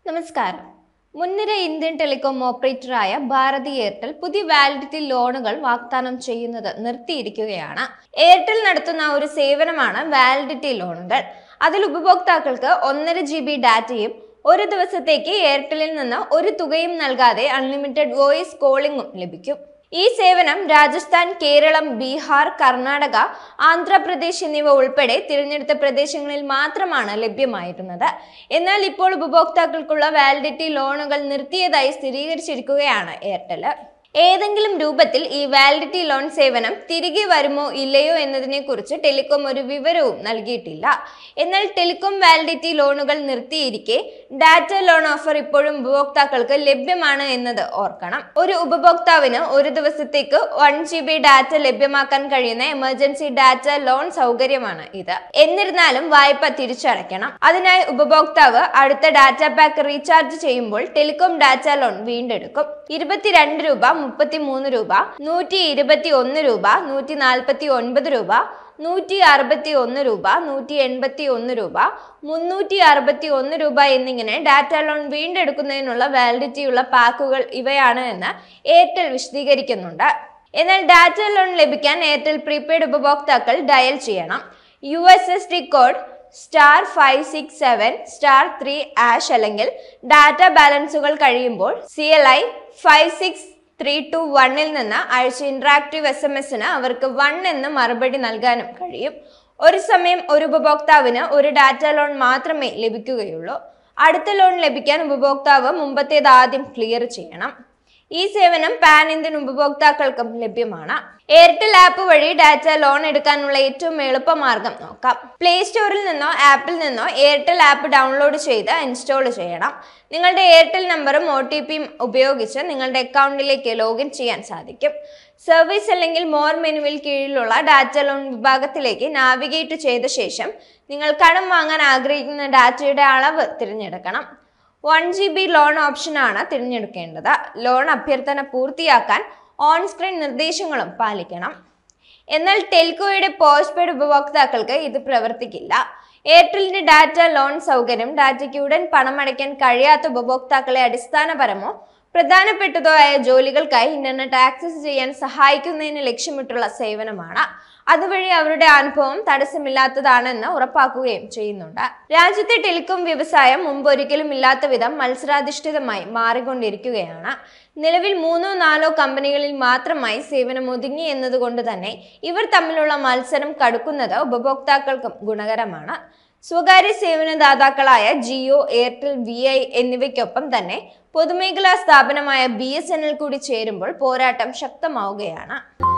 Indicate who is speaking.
Speaker 1: നമസ്കാരം മുൻനിര Indian telecom ഓപ്പറേറ്ററായ ഭാരതി എയർടെൽ പുതിയ വാലിഡിറ്റി ലോണുകൾ വാഗ്ദാനം ചെയ്യുന്നത് നിർത്തിയിരിക്കുകയാണ് എയർടെൽ നടത്തുന്ന ഒരു സേവനമാണ് വാലിഡിറ്റി ലോണുകൾ അതിൽ ഉപഭോക്താക്കൾക്ക് ഒന്നര ജി ബി ഡാറ്റയും ഒരു ദിവസത്തേക്ക് എയർടെലിൽ നിന്ന് ഒരു തുകയും നൽകാതെ അൺലിമിറ്റഡ് വോയിസ് കോളിംഗും ലഭിക്കും ഈ സേവനം രാജസ്ഥാൻ കേരളം ബീഹാർ കർണാടക ആന്ധ്രാപ്രദേശ് എന്നിവ ഉൾപ്പെടെ തിരഞ്ഞെടുത്ത പ്രദേശങ്ങളിൽ മാത്രമാണ് ലഭ്യമായിരുന്നത് എന്നാൽ ഇപ്പോൾ ഉപഭോക്താക്കൾക്കുള്ള വാലിഡിറ്റി ലോണുകൾ നിർത്തിയതായി സ്ഥിരീകരിച്ചിരിക്കുകയാണ് എയർടെൽ ഏതെങ്കിലും രൂപത്തിൽ ഈ വാലിഡിറ്റി ലോൺ സേവനം തിരികെ വരുമോ ഇല്ലയോ എന്നതിനെക്കുറിച്ച് ടെലികോം ഒരു വിവരവും നൽകിയിട്ടില്ല എന്നാൽ ടെലികോം വാലിഡിറ്റി ലോണുകൾ നിർത്തിയിരിക്കെ ഡാറ്റ ലോൺ ഓഫർ ഇപ്പോഴും ഉപഭോക്താക്കൾക്ക് ലഭ്യമാണ് എന്നത് ഓർക്കണം ഒരു ഉപഭോക്താവിന് ഒരു ദിവസത്തേക്ക് വൺ ജി ബി ഡാറ്റ ലഭ്യമാക്കാൻ കഴിയുന്ന എമർജൻസി ഡാറ്റ ലോൺ സൗകര്യമാണ് ഇത് എന്നിരുന്നാലും വായ്പ തിരിച്ചടയ്ക്കണം അതിനായി ഉപഭോക്താവ് അടുത്ത ഡാറ്റ പാക്ക് റീചാർജ് ചെയ്യുമ്പോൾ ടെലികോം ഡാറ്റ ലോൺ വീണ്ടെടുക്കും ഇരുപത്തിരണ്ട് രൂപ മുപ്പത്തി മൂന്ന് രൂപ നൂറ്റി ഇരുപത്തി ഒന്ന് രൂപ നൂറ്റി നാൽപ്പത്തി ഒൻപത് രൂപ നൂറ്റി അറുപത്തി ഒന്ന് രൂപ നൂറ്റി എൺപത്തി ഒന്ന് രൂപ മുന്നൂറ്റി അറുപത്തി ഒന്ന് രൂപ എന്നിങ്ങനെ ഡാറ്റ ലോൺ വീണ്ടെടുക്കുന്നതിനുള്ള വാലിഡിറ്റിയുള്ള പാക്കുകൾ ഇവയാണ് എന്ന് എയർടെൽ വിശദീകരിക്കുന്നുണ്ട് എന്നാൽ ഡാറ്റ ലോൺ ലഭിക്കാൻ എയർടെൽ പ്രീപെയ്ഡ് ഉപഭോക്താക്കൾ ഡയൽ ചെയ്യണം U S S D code star five six seven star three hash അല്ലെങ്കിൽ ഡാറ്റ ബാലൻസുകൾ കഴിയുമ്പോൾ C L I five six three two വണ്ണിൽ നിന്ന് അയച്ച ഇൻട്രാക്റ്റീവ് എസ് എം എസിന് അവർക്ക് വൺ എന്ന് മറുപടി നൽകാനും കഴിയും ഒരു സമയം ഒരു ഉപഭോക്താവിന് ഒരു ഡാറ്റ ലോൺ മാത്രമേ ലഭിക്കുകയുള്ളൂ അടുത്ത ലോൺ ലഭിക്കാൻ ഉപഭോക്താവ് മുമ്പത്തേത് ആദ്യം ക്ലിയർ ചെയ്യണം ഈ സേവനം പാൻ ഇന്ത്യൻ ഉപഭോക്താക്കൾക്കും ലഭ്യമാണ് എയർടെൽ ആപ്പ് വഴി ഡാറ്റ ലോൺ എടുക്കാനുള്ള ഏറ്റവും എളുപ്പമാർഗം നോക്കാം പ്ലേ സ്റ്റോറിൽ നിന്നോ ആപ്പിൽ നിന്നോ എയർടെൽ ആപ്പ് ഡൗൺലോഡ് ചെയ്ത് ഇൻസ്റ്റാൾ ചെയ്യണം നിങ്ങളുടെ എയർടെൽ നമ്പറും ഒ ടി പിയും ഉപയോഗിച്ച് നിങ്ങളുടെ അക്കൗണ്ടിലേക്ക് ലോഗിൻ ചെയ്യാൻ സാധിക്കും സർവീസ് അല്ലെങ്കിൽ മോർ മെനുവിൽ കീഴിലുള്ള ഡാറ്റ ലോൺ വിഭാഗത്തിലേക്ക് നാവിഗേറ്റ് ചെയ്ത ശേഷം നിങ്ങൾ കടം വാങ്ങാൻ ആഗ്രഹിക്കുന്ന ഡാറ്റയുടെ അളവ് തിരഞ്ഞെടുക്കണം വൺ ജി ബി ലോൺ ഓപ്ഷനാണ് തിരഞ്ഞെടുക്കേണ്ടത് ലോൺ അഭ്യർത്ഥന പൂർത്തിയാക്കാൻ ഓൺ സ്ക്രീൻ നിർദ്ദേശങ്ങളും പാലിക്കണം എന്നാൽ ടെൽക്കോയുടെ പോസ്റ്റ് പെയ്ഡ് ഉപഭോക്താക്കൾക്ക് ഇത് പ്രവർത്തിക്കില്ല എയർടെലിന്റെ ഡാറ്റ ലോൺ സൗകര്യം ഡാറ്റയ്ക്ക് ഉടൻ പണമടയ്ക്കാൻ കഴിയാത്ത ഉപഭോക്താക്കളെ അടിസ്ഥാനപരമോ പ്രധാനപ്പെട്ടതോ ആയ ജോലികൾക്കായി ഇന്റർനെറ്റ് ആക്സസ് ചെയ്യാൻ സഹായിക്കുന്നതിന് ലക്ഷ്യമിട്ടുള്ള സേവനമാണ് അതുവഴി അവരുടെ അനുഭവം തടസ്സമില്ലാത്തതാണെന്ന് ഉറപ്പാക്കുകയും ചെയ്യുന്നുണ്ട് രാജ്യത്തെ ടെലികോം വ്യവസായം മുമ്പൊരിക്കലും ഇല്ലാത്ത വിധം മത്സരാധിഷ്ഠിതമായി മാറിക്കൊണ്ടിരിക്കുകയാണ് നിലവിൽ മൂന്നോ നാലോ കമ്പനികളിൽ മാത്രമായി സേവനം ഒതുങ്ങി എന്നതുകൊണ്ട് തന്നെ ഇവർ തമ്മിലുള്ള മത്സരം കടുക്കുന്നത് ഉപഭോക്താക്കൾക്കും ഗുണകരമാണ് സ്വകാര്യ സേവനദാതാക്കളായ ജിയോ എയർടെൽ വി ഐ എന്നിവയ്ക്കൊപ്പം തന്നെ പൊതുമേഖലാ സ്ഥാപനമായ ബി എസ് എൻ എൽ കൂടി ചേരുമ്പോൾ പോരാട്ടം ശക്തമാവുകയാണ്